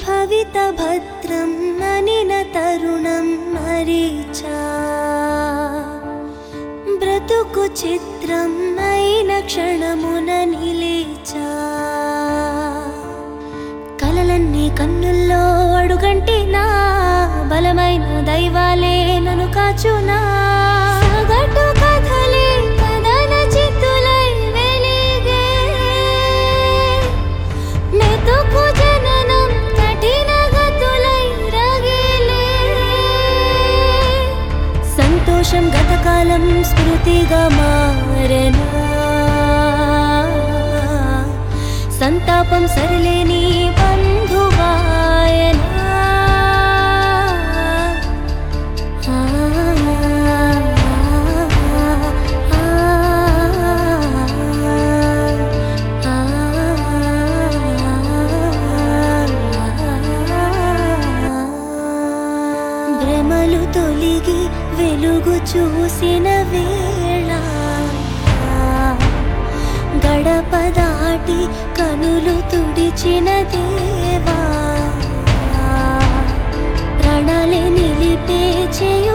భవిత భద్రం అనిన తరుణం మరీచా బ్రతుకు చిత్రం అయిన క్షణమున నిలిచా కలలన్నీ కన్నుల్లో అడుగంటినా బలమైన దైవాలే నన్ను కాచునా సగటు కథలే కథన చిత్తులై వెలిగే మెతుకు జననం కఠిన గతులై రగిలే సంతోషం గతకాలం స్మృతిగా మారెనా సంతాపం సరిలేని బంధువాయనా ఆ, ఆ, భ్రమలు తొలిగి వెలుగు చూసిన వేళ గడప దాటి కనులు తుడిచిన దేవా ప్రాణాలే నిలిపే చేయు